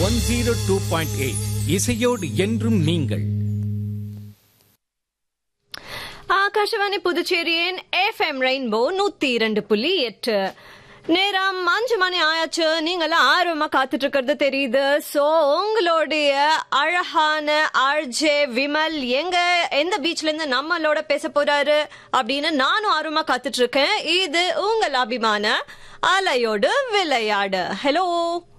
One zero two point eight இசையோடு என்றும் நீங்கள் ஆகாஷவாணி புதுச்சேரியின் எஃப்எம் ரெயின்போ நூத்தி இரண்டு புள்ளி எட்டு நேரம் அஞ்சு மணி ஆயாச்சு நீங்களாம் ஆர்வமா காத்துட்டு இருக்கிறது தெரியுது சோ உங்களுடைய அழகான ஆர்ஜே விமல் எங்க எந்த பீச்ல இருந்து நம்மளோட பேச போறாரு அப்படின்னு நானும் ஆர்வமா காத்துட்டு இருக்கேன் இது உங்கள் அபிமான அலையோடு விளையாடு ஹலோ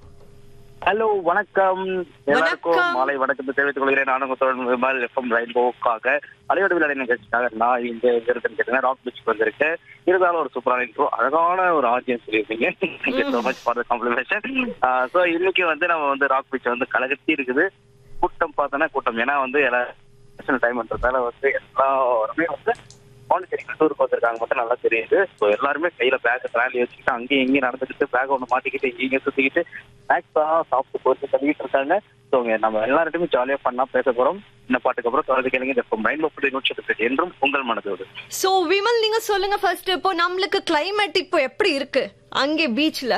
ஹலோ வணக்கம் எல்லாருக்கும் வணக்கம். மாலை வணக்கத்தை தெரிவித்துக் கொள்கிறேன் நானும் உங்க தோழன் விமல் எஃப்எம் ரெயின்போக்காக அலையோட விளையாட நிகழ்ச்சிக்காக நான் இங்க எங்க இருக்குன்னு கேட்டீங்கன்னா ராக் பீச்சுக்கு வந்திருக்கேன் இருந்தாலும் ஒரு சூப்பரான இன்ட்ரோ அழகான ஒரு ஆடியன்ஸ் சொல்லியிருந்தீங்க so much for the complementation so இன்னைக்கு வந்து நம்ம வந்து ராக் பீச் வந்து கலகத்தி இருக்குது கூட்டம் பார்த்தோன்னா கூட்டம் ஏன்னா வந்து எல்லா டைம்ன்றதால வந்து எல்லாருமே வந்து பாண்டிச்சேரி டூருக்கு வந்திருக்காங்க மட்டும் நல்லா தெரியுது ஸோ எல்லாருமே கையில பேக் ட்ராலி வச்சுக்கிட்டு அங்கேயும் இங்கேயும் நடந்துக்கிட்டு பேக் ஒன்று மாட்டிக்கிட்டு இங்கேயும் சுத்திக்கிட்டு ஸ்நாக்ஸ் தான் சாப்பிட்டு போட்டு தள்ளிட்டு இருக்காங்க ஸோ நம்ம எல்லார்ட்டையுமே ஜாலியா பண்ணா பேச போறோம் இந்த பாட்டுக்கு அப்புறம் தொடர்ந்து கேளுங்க இந்த மைண்ட் லோப்படி நூற்றி என்றும் உங்கள் மனதோடு சோ விமல் நீங்க சொல்லுங்க ஃபர்ஸ்ட் இப்போ நம்மளுக்கு கிளைமேட் இப்போ எப்படி இருக்கு அங்கே பீச்ல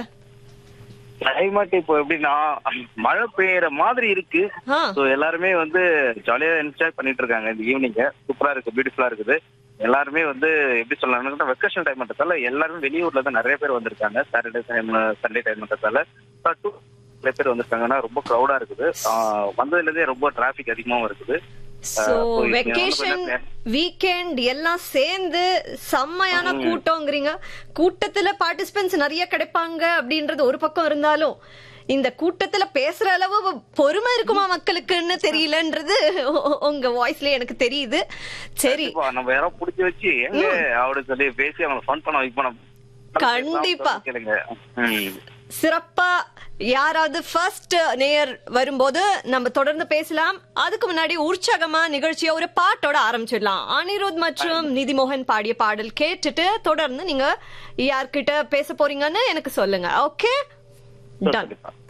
கிளைமேட் இப்போ எப்படின்னா மழை பெய்யற மாதிரி இருக்கு ஆ. ஸோ எல்லாருமே வந்து ஜாலியா என்ஜாய் பண்ணிட்டு இருக்காங்க இந்த ஈவினிங்க சூப்பரா இருக்கு பியூட்டிஃபுல்லா இருக்குது எல்லாருமே வந்து எப்படி சொல்லலாம்னா வெக்கேஷன் டைம்ன்றதால எல்லாருமே வெளியூர்ல தான் நிறைய பேர் வந்திருக்காங்க சாட்டர்டே டைம் சண்டே டைம்ன்றதால டூ நிறைய பேர் வந்திருக்காங்கன்னா ரொம்ப க்ரௌடா இருக்குது ஆஹ் வந்ததுல இருந்தே ரொம்ப டிராபிக் அதிகமாவும் இருக்குது சோ ஆஹ் so இது வெக்கேஷன் வந்து வீக்கெண்ட் எல்லாம் சேர்ந்து செம்மையான கூட்டம்ங்கிறீங்க கூட்டத்துல பார்ட்டிசிபென்ட்ஸ் நிறைய கிடைப்பாங்க அப்படின்றது ஒரு பக்கம் இருந்தாலும் இந்த கூட்டத்துல பேசுற அளவு பொறுமை இருக்குமா மக்களுக்குன்னு தெரியலன்றது உ- உங்க வாய்ஸ்ல எனக்கு தெரியுது சரி கண்டிப்பா, நம்ம யாரோ புடிச்சு வச்சு எங்க அப்படின்னு சொல்லி பேசி அவங்க ஃபன் பண்ண வைப்போம் கண்டிப்பா. கேளுங்க ம். சிறப்பா யாராவது ஃபர்ஸ்ட் நேயர் வரும்போது நம்ம தொடர்ந்து பேசலாம் அதுக்கு முன்னாடி உற்சாகமா நிகழ்ச்சியை ஒரு பாட்டோட ஆரம்பிச்சிடலாம் அனிருத் மற்றும் நிதிமோகன் பாடிய பாடல் கேட்டுட்டு தொடர்ந்து நீங்க யார்கிட்ட பேச போறீங்கன்னு எனக்கு சொல்லுங்க ஓகே டன் கண்டிப்பா